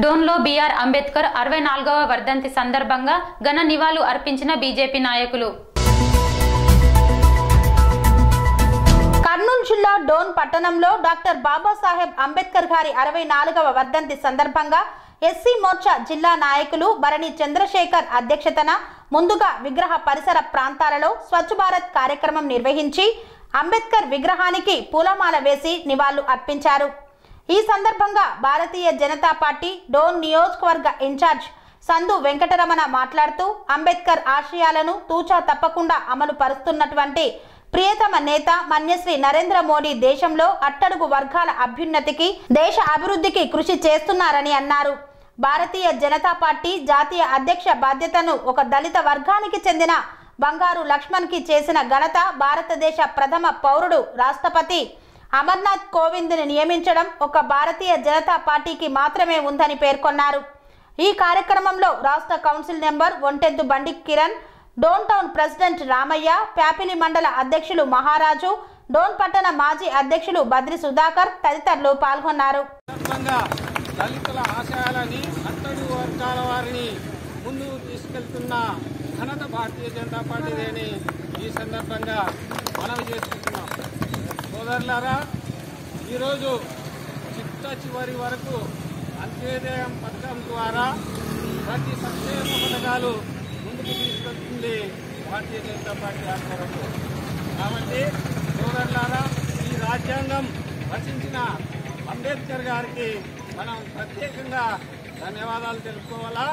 డోన్లో BR Ambedkar అరవై నాలుగవ వర్ధంతి సందర్భంగా ఘన నివాళులు అర్పించిన బీజేపీ నాయకులు కర్నూలు జిల్లా డోన్ పట్టణంలో డాక్టర్ బాబాసాహెబ్ అంబేద్కర్ గారి అరవై నాలుగవ వర్ధంతి సందర్భంగా ఎస్సీ మోర్చా జిల్లా నాయకులు భరణి చంద్రశేఖర్ అధ్యక్షతన ముందుగా విగ్రహ పరిసర ప్రాంతాలలో స్వచ్ఛ భారత్ కార్యక్రమం నిర్వహించి అంబేద్కర్ విగ్రహానికి పూలమాల వేసి నివాళులు అర్పించారు ఈ సందర్భంగా భారతీయ జనతా పార్టీ డోన్ నియోజకవర్గ ఇన్ఛార్జ్ సందు వెంకటరమణ మాట్లాడుతూ అంబేద్కర్ ఆశయాలను తూచా తప్పకుండా అమలు పరుస్తున్నటువంటి ప్రియతమ నేత మన్యశ్రీ నరేంద్ర మోడీ దేశంలో అట్టడుగు వర్గాల అభ్యున్నతికి దేశ అభివృద్ధికి కృషి చేస్తున్నారని అన్నారు భారతీయ జనతా పార్టీ జాతీయ అధ్యక్ష బాధ్యతను ఒక దళిత వర్గానికి చెందిన బంగారు లక్ష్మణ్కి చేసిన ఘనత భారతదేశ ప్రథమ పౌరుడు రాష్ట్రపతి అమర్నాథ్ కోవింద్ని నియమించడం ఒక భారతీయ జనతా పార్టీకి మాత్రమే ఉందని పేర్కొన్నారు ఈ కార్యక్రమంలో రాష్ట్ర కౌన్సిల్ నెంబర్ ఒంటెద్దు బండి కిరణ్ డోన్ టౌన్ ప్రెసిడెంట్ రామయ్య ప్యాపిలి మండల అధ్యక్షులు మహారాజు డోన్ పట్టణ మాజీ అధ్యక్షులు బద్రి సుధాకర్ తదితరులు పాల్గొన్నారు సందర్భంగా దళితుల ఆశయాలని అట్టడుగు వర్గాల వారిని ముందుకు తీసుకెళ్తున్న ఘనత భారతీయ జనతా పార్టీదేని ఈ సందర్భంగా మనవి చేసుకుంటున్నాం సోదరులారా ఈరోజు చిట్ట చివరి వరకు అంత్యోదయం పథకం ద్వారా ప్రతి సంక్షేమ పథకాలు ముందుకు తీసుకెళ్తుంది భారతీయ జనతా పార్టీ ఆధ్వర్యంలో కాబట్టి సోదరులారా ఈ రాజ్యాంగం రచించిన అంబేద్కర్ గారికి మనం ప్రత్యేకంగా ధన్యవాదాలు తెలుపుకోవాలా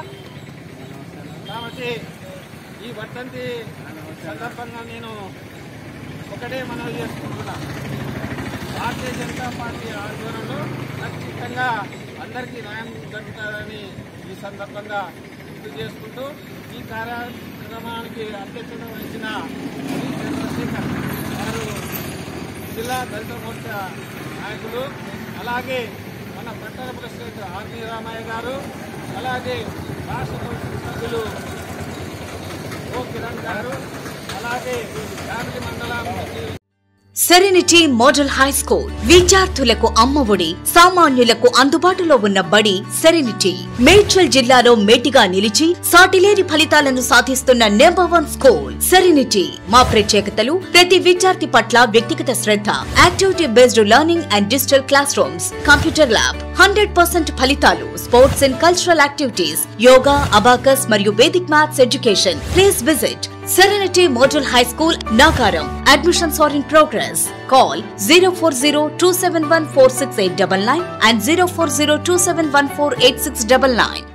కాబట్టి ఈ వర్ధంతి సందర్భంగా నేను ఒకటే మనవి చేసుకుంటున్నా భారతీయ జనతా పార్టీ ఆధ్వర్యంలో ఖచ్చితంగా అందరికీ న్యాయం జరుగుతుందని ఈ సందర్భంగా గుర్తు చేసుకుంటూ ఈ కార్యక్రమానికి అధ్యక్షత వహించిన శ్రీ చంద్రశేఖర్ గారు జిల్లా దళిత మోర్చా నాయకులు అలాగే మన పట్టణ ప్రెసిడెంట్ ఆర్మీ రామయ్య గారు అలాగే రాష్ట్ర కౌన్సిల్ సభ్యులు ఓ కిరణ్ గారు అలాగే ఫ్యామిలీ మండలం సెరెనిటీ మోడల్ హై స్కూల్ విద్యార్థులకు అమ్మఒడి సామాన్యులకు అందుబాటులో ఉన్న బడి సెరెనిటీ మేడ్చల్ జిల్లాలో మేటిగా నిలిచి సాటిలేని ఫలితాలను సాధిస్తున్న నెంబర్ వన్ స్కూల్ సెరెనిటీ మా ప్రత్యేకతలు ప్రతి విద్యార్థి పట్ల వ్యక్తిగత శ్రద్ధ activity based learning and digital classrooms computer lab hundred percent ఫలితాలు sports and cultural activities yoga abacus మరియు Vedic maths education please visit Serenity Model High School, Nagaram. Admissions are in progress. Call 040 and 040